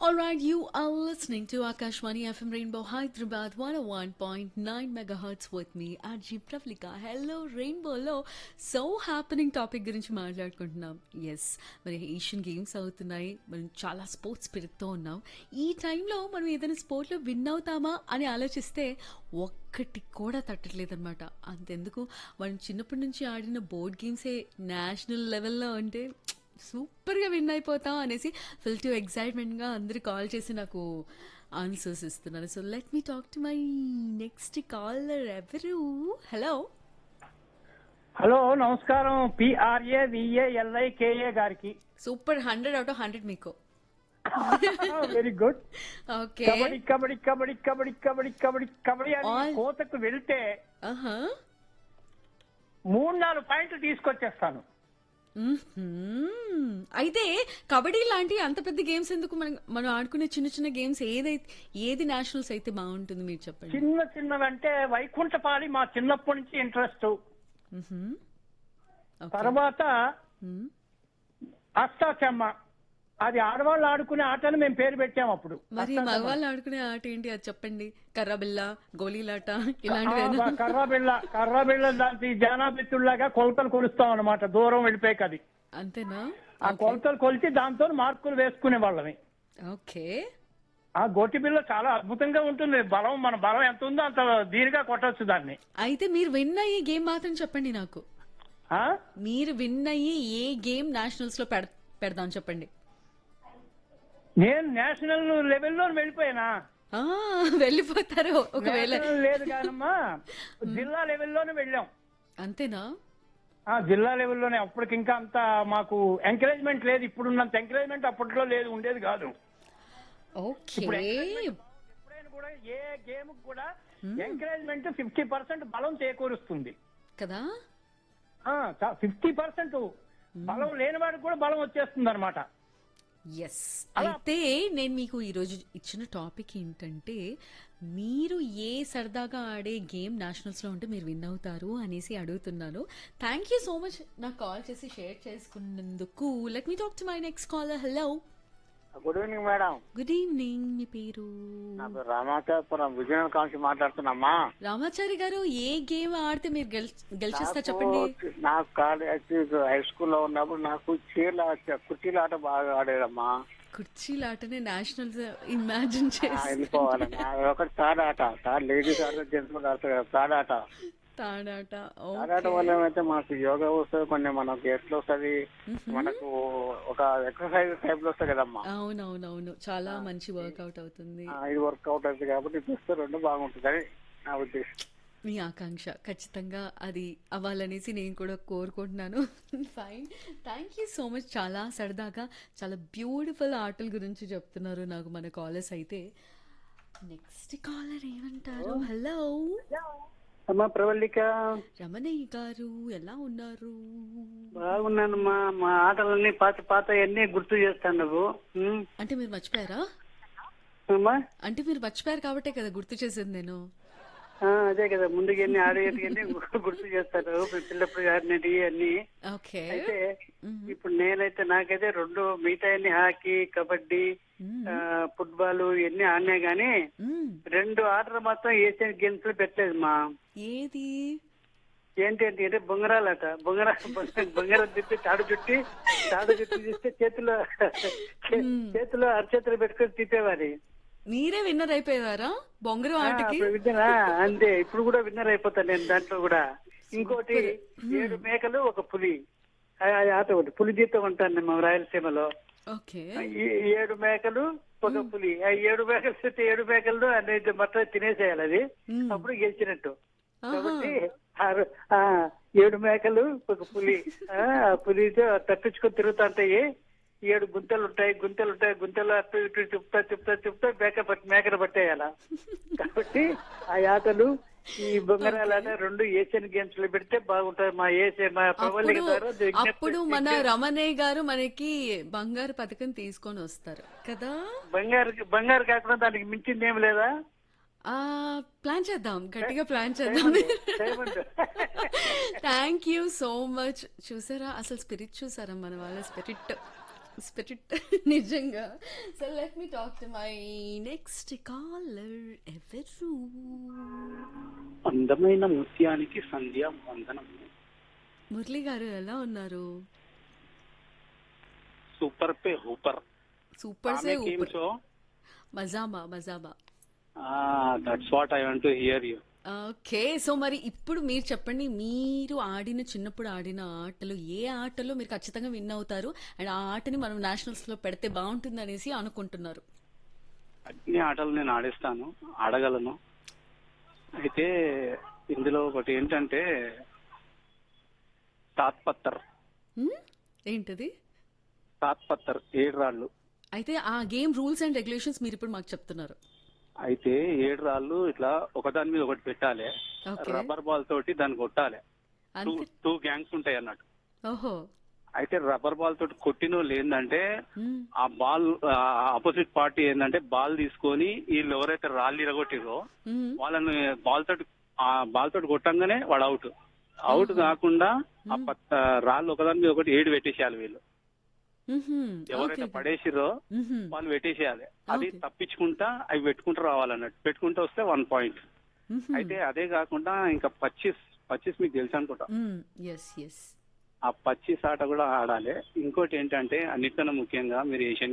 All right, you are listening to Akashwani FM Rainbow Hyderabad 101.9 megahertz with me, RG Pravlika. Hello, Rainbowలో so happening topic గురించి మాట్లాడుకుంటున్నాం yes మరి Asian games అవుతున్నాయి మనం చాలా sports స్పిరిట్తో ఉన్నాం ఈ టైంలో మనం ఏదైనా స్పోర్ట్లో విన్ అవుతామా అని ఆలోచిస్తే ఒక్కటి కూడా తట్టట్లేదన్నమాట అంతెందుకు మనం చిన్నప్పటి నుంచి ఆడిన బోర్డ్ గేమ్సే నేషనల్ లెవెల్లో ఉంటే సూపర్గా విన్ అయిపోతాం అనేసి ఫుల్ టు ఎక్సైట్మెంట్గా అందరు కాల్ చేసి నాకు ఆన్సర్స్ ఇస్తున్నారు so let me talk to my next caller ఎవరు హలో హలో నమస్కారం పిఆర్ఏ విఏఎల్ఐ కేఏ గారికి super hundred out of hundred మీకు very good okay kabaddi kabaddi kabaddi kabaddi kabaddi kabaddi kabaddi అని All- కోతకు వెళ్తే ఆహా మూడు నాలుగు పాయింట్లు తీసుకొచ్చేస్తాను మ్మ్హ్మ్. అయితే కబడ్డీ లాంటి అంత పెద్ద గేమ్స్ ఎందుకు మనం మనం ఆడుకునే చిన్న చిన్న గేమ్స్ ఏదైతే ఏది నేషనల్స్ అయితే బాగుంటుంది మీరు చెప్పండి చిన్న చిన్నవంటే వైకుంఠపాలి మా చిన్నప్పటి నుంచి ఇంట్రెస్ట్ మ్మ్హ్మ్. ఓకే. తర్వాత మ్మ్. అష్టాచమ్మ అది ఆడవాళ్ళు ఆడుకునే ఆటలు మేము పేరు పెట్టాము అప్పుడు మరి మగవాళ్ళు ఆడుకునే ఆట ఏంటి అది చెప్పండి కర్రబిల్ల గోళీలాట ఇలాంటివేనా కర్రా బిళ్ళ కర్రా బిళ్ళ దాంట్లో జానాబిత్తుల్లాగా కొలతలు కొలుస్తాం అనమాట దూరం వెళ్ళిపోయి అది అంతేనా ఆ కొలతలు కొలిచి దాంతో మార్కులు వేసుకునే వాళ్ళమి ఓకే ఆ గోటి బిల్ల చాలా అద్భుతంగా ఉంటుంది బలం మన బలం ఎంత ఉందో అంత దీనిగా కొట్టొచ్చు దాన్ని అయితే మీరు విన్ అయ్యే గేమ్ మాత్రం చెప్పండి నాకు ఆ మీరు విన్ అయ్యే ఏ గేమ్ నేషనల్స్ లో పెడ పెడదాం చెప్పండి నేను నేషనల్ లెవెల్లో వెళ్ళిపోయానా ఆ వెళ్ళిపోతారు ఒకవేళ నేషనల్ లేదు కానమ్మా జిల్లా లెవెల్లోనే వెళ్ళాం అంతేనా ఆ జిల్లా లెవెల్లోనే అప్పటికి ఇంకా అంత మాకు ఎంకరేజ్మెంట్ లేదు ఇప్పుడున్నంత ఎంకరేజ్మెంట్ అప్పట్లో లేదు ఉండేది కాదు ఓకే ఎప్పుడైనా కూడా ఏ గేమ్ కూడా ఎంకరేజ్మెంట్ ఫిఫ్టీ పర్సెంట్ బలం చేకూరుస్తుంది కదా ఫిఫ్టీ పర్సెంట్ బలం లేని వాడికి కూడా బలం వచ్చేస్తుంది అనమాట ఎస్ అయితే నేను మీకు ఈరోజు ఇచ్చిన టాపిక్ ఏంటంటే మీరు ఏ సరదాగా ఆడే గేమ్ నేషనల్స్ లో ఉంటే మీరు విన్ అవుతారు అనేసి అడుగుతున్నాను థ్యాంక్ యూ సో మచ్ నాకు కాల్ చేసి షేర్ చేసుకున్నందుకు let me talk to my next caller hello good evening madam good evening మీ పేరు నా పేరు రామాచాపురం విజయనగరం కాంచి మాట్లాడుతున్నామ్మా రామాచారి గారు ఏ గేమ్ ఆడితే మీరు గెల్- గెలిచేస్తారు చెప్పండి నాకు- నాకు కాలేజ్ హై స్కూల్లో ఉన్నప్పుడు నాకు చీరల కుర్చీల ఆట బాగా ఆడేదమ్మా కుర్చీల ఆటనే నేషనల్స్ ఇమాజిన్ ఆ, చేసి వెళ్ళిపోవాలి ఒకటి తాడ ఆట తాడ లేడీస్ ఆడతారు జెంట్స్ కూడా ఆడతారు కదా తాడ ఆట తాడాట తాడ ఆట వల్ల ఏమైతే మనకు యోగా వస్తుంది కొన్ని మనకు ఎట్లా వస్తుంది మనకు ఒక ఎక్సర్సైజ్ టైప్ లో వస్తుంది కదమ్మా అవునవునవును చాలా మంచి వర్కౌట్ అవుతుంది ఆ, ఇది వర్కౌట్ అవుతుంది కాబట్టి చూస్తే రెండు బాగుంటుంది అని నా ఉద్దేశం మీ ఆకాంక్ష ఖచ్చితంగా అది అవ్వాలనేసి నేను కూడా కోరుకుంటున్నాను fine thank you so much చాలా సరదాగా చాలా బ్యూటిఫుల్ ఆటల గురించి చెప్తున్నారు నాకు మన కాలర్స్ అయితే నెక్స్ట్ కాలర్ ఏమంటారు హలో అమ్మా ప్రవల్లిక రమణయ్య గారు ఎలా ఉన్నారు బాగున్నానమ్మా మా ఆటలన్నీ పాత పాత అన్ని గుర్తు చేస్తాను నువ్వు ఉమ్. అంటే మీరు మర్చిపోయారా అమ్మా అంటే మీరు మర్చిపోయారు కాబట్టే కదా గుర్తు చేసేది నేను ఆ, అదే కదా ముందుగా ఎన్ని ఆడేటివన్నీ గుర్తు చేస్తాను పిల్లప్పుడు ఆడినవి అన్ని ఓకే అయితే ఇప్పుడు నేనైతే నాకైతే రెండు మిగతా అన్ని హాకీ కబడ్డీ ఆ, ఫుట్బాల్ ఇవన్నీ ఆడినా గానీ రెండు ఆటలు మాత్రం ఏషియన్ గేమ్స్ లో పెట్టలేదు మా ఏది ఏంటి అంటే అంటే బొంగరాలట బొంగర బొంగరం తిప్పి తాడు చుట్టి తాడు చుట్టి తీస్తే చేతిలో చే- చేతిలో అరచేతులు పెట్టుకొని తిప్పేవారి మీరే విన్నర్ అయిపోయారా బొంగరం ఆ, ఆటకి అప్పుడు విన్నరా అంతే ఇప్పుడు కూడా విన్నర్ అయిపోతాను నేను దాంట్లో కూడా ఇంకోటి ఏడు మేకలు ఒక పులి ఆ ఆ ఆట ఒకటి పులి జీతం ఉంటాను నేను మా రాయలసీమలో ఓకే ఈ ఏడు మేకలు ఒక పులి ఆ ఏడు మేకలు చూస్తే ఏడు మేకలు అనేది మొత్తం తినేసేయాలి అది అప్పుడు గెలిచినట్టు కాబట్టి ఆ రో- ఆ ఏడు మేకలు ఒక పులి ఆ ఆ పులితో తప్పించుకొని తిరుగుతా ఉంటాయి ఏడు గుంతలు ఉంటాయి గుంతలు ఉంటాయి గుంతలు అటు ఇటు తిప్పుతా తిప్పుతా తిప్పుతా మేక పట్టి మేకను పట్టేయాల కాబట్టి ఆ ఆటలు ఈ బొంగరాల ఆట రెండు ఏషియన్ గేమ్స్ లో పెడితే బాగుంటుంది మా ఏషియన్ మా ప్రబలిక అప్పుడు ద్వారా విజ్ఞప్తి- అప్పుడు మన రమణయ్య గారు మనకి బంగారు పథకం తీసుకొని వస్తారు కదా బంగారు బంగారు కాకుండా దానికి మించింది ఏం లేదా ఆ ప్లాన్ చేద్దాం గట్టిగా ప్లాన్ చేద్దాం చేయమంటు. థ్యాంక్ యూ సో మచ్ చూసారా అసలు స్పిరిట్ చూసారా మన వాళ్ళ స్పిరిట్ స్పిరిట్ నిజంగా so let me talk to my next caller ఎవరు అందమైన ముత్యానికి సంధ్యా వందనం మురళి గారు ఎలా ఉన్నారు సూపర్ పే హూపర్ సూపర్ సే ఆమె ఊపర్ సో మజాబా మజాబా that's what I want to hear you okay so మరి ఇప్పుడు మీరు చెప్పండి మీరు ఆడిన చిన్నప్పుడు ఆడిన ఆటలు ఏ ఆటలో మీరు ఖచ్చితంగా విన్ అవుతారు అండ్ ఆ ఆటని మనం నేషనల్స్ లో పెడితే బాగుంటుంది అనేసి అనుకుంటున్నారు అన్ని ఆటలు నేను ఆడేస్తాను ఆడగలను అయితే ఇందులో ఒకటి ఏంటంటే సాత్ పత్తర్ హ్మ్? ఏంటది సాత్ పత్తర్ ఏడు రాళ్ళు అయితే ఆ గేమ్ రూల్స్ అండ్ రెగ్యులేషన్స్ మీరు ఇప్పుడు మాకు చెప్తున్నారు అయితే ఏడు రాళ్ళు ఇట్లా ఒకదాని మీద ఒకటి పెట్టాలి ఓకే రబ్బర్ బాల్ తోటి దాన్ని కొట్టాలి టూ అంతే టూ గ్యాంగ్స్ ఉంటాయి అన్నట్టు ఓహో అయితే రబ్బర్ బాల్ తోటి కొట్టిన వాళ్ళు ఏంటంటే హ్మ్. ఆ బాల్ ఆపోజిట్ పార్టీ ఏంటంటే బాల్ తీసుకొని వీళ్ళు ఎవరైతే రాళ్ళు ఇరగొట్టిరో హ్మ్. వాళ్ళని బాల్ తోటి ఆ బాల్ తోటి కొట్టంగానే వాడు అవుట్ అవుట్ కాకుండా ఆ పత్త రాళ్ళు ఒకదాని మీద ఒకటి ఏడు పెట్టేసేయాలి వీళ్ళు మ్మ్హ్మ్. ఎవరైతే ఓకే. పడేసిరో మ్మ్హ్మ్. వాళ్ళు పెట్టేసేయాలి అది Okay. తప్పించుకుంటా అవి పెట్టుకుంటూ రావాలన్నట్టు పెట్టుకుంటూ వస్తే వన్ పాయింట్ మ్మ్హ్మ్. అయితే అదే కాకుండా ఇంకా పచ్చిస్ పచ్చిస్ మీకు తెలుసు అనుకుంటా మ్మ్. ఎస్ ఎస్ ఆ పచ్చిస్ ఆట కూడా ఆడాలి ఇంకోటి ఏంటంటే అన్నిటికన్నా ముఖ్యంగా మీరు ఏషియన్